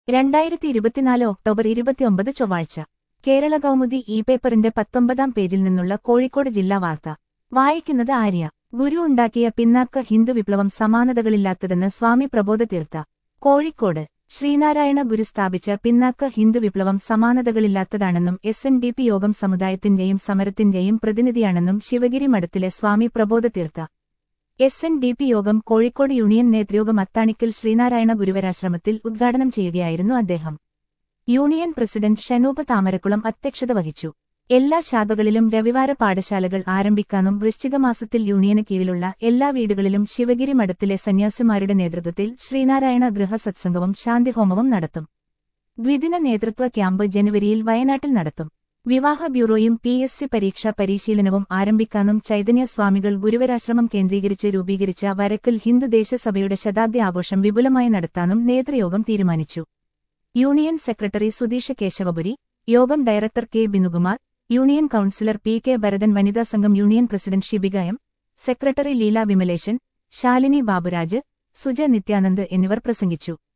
രണ്ടായിരത്തി ഇരുപത്തിനാല് ഒക്ടോബർ ഇരുപത്തിയൊമ്പത് ചൊവ്വാഴ്ച കേരള കൗമുദി ഇ പേപ്പറിന്റെ പത്തൊമ്പതാം പേജിൽ നിന്നുള്ള കോഴിക്കോട് ജില്ലാ വാർത്ത വായിക്കുന്നത് ആര്യ ഗുരു ഉണ്ടാക്കിയ പിന്നാക്ക ഹിന്ദു വിപ്ലവം സമാനതകളില്ലാത്തതെന്ന് സ്വാമി പ്രബോധതീർത്ത കോഴിക്കോട് ശ്രീനാരായണ ഗുരു സ്ഥാപിച്ച പിന്നാക്ക ഹിന്ദു വിപ്ലവം സമാനതകളില്ലാത്തതാണെന്നും എസ് എൻ ഡി പി യോഗം സമുദായത്തിന്റെയും സമരത്തിന്റെയും പ്രതിനിധിയാണെന്നും ശിവഗിരി മഠത്തിലെ Swami Prabodhatheertha S N D P യോഗം കോഴിക്കോട് യൂണിയൻ നേതൃയോഗം അത്താണിക്കൽ ശ്രീനാരായണ ഗുരുവരാശ്രമത്തിൽ ഉദ്ഘാടനം ചെയ്യുകയായിരുന്നു അദ്ദേഹം യൂണിയൻ പ്രസിഡന്റ് ഷനൂപ താമരക്കുളം അധ്യക്ഷത വഹിച്ചു എല്ലാ ശാഖകളിലും രവിവാര പാഠശാലകൾ ആരംഭിക്കാനും വൃശ്ചികമാസത്തിൽ യൂണിയന് കീഴിലുള്ള എല്ലാ വീടുകളിലും ശിവഗിരി മഠത്തിലെ സന്യാസിമാരുടെ നേതൃത്വത്തിൽ ശ്രീനാരായണ ഗൃഹസത്സംഗവും ശാന്തിഹോമവും നടത്തും ദ്വിദിന നേതൃത്വ ക്യാമ്പ് ജനുവരിയിൽ വയനാട്ടിൽ നടത്തും വിവാഹ ബ്യൂറോയും പി എസ് സി പരീക്ഷാ പരിശീലനവും ആരംഭിക്കാനും ചൈതന്യ സ്വാമികൾ ഗുരുവരാശ്രമം കേന്ദ്രീകരിച്ച് രൂപീകരിച്ച വരക്കൽ ഹിന്ദു ദേശസഭയുടെ ശതാബ്ദി ആഘോഷം വിപുലമായി നടത്താനും നേതൃയോഗം തീരുമാനിച്ചു യൂണിയൻ സെക്രട്ടറി സുധീഷ് കേശവപുരി യോഗം director K Binukumar union councillor P K Bharathan വനിതാ സംഘം union president Shibika M secretary Leela Vimaleshan Shalini Baburaj Suja Nithyanand എന്നിവർ പ്രസംഗിച്ചു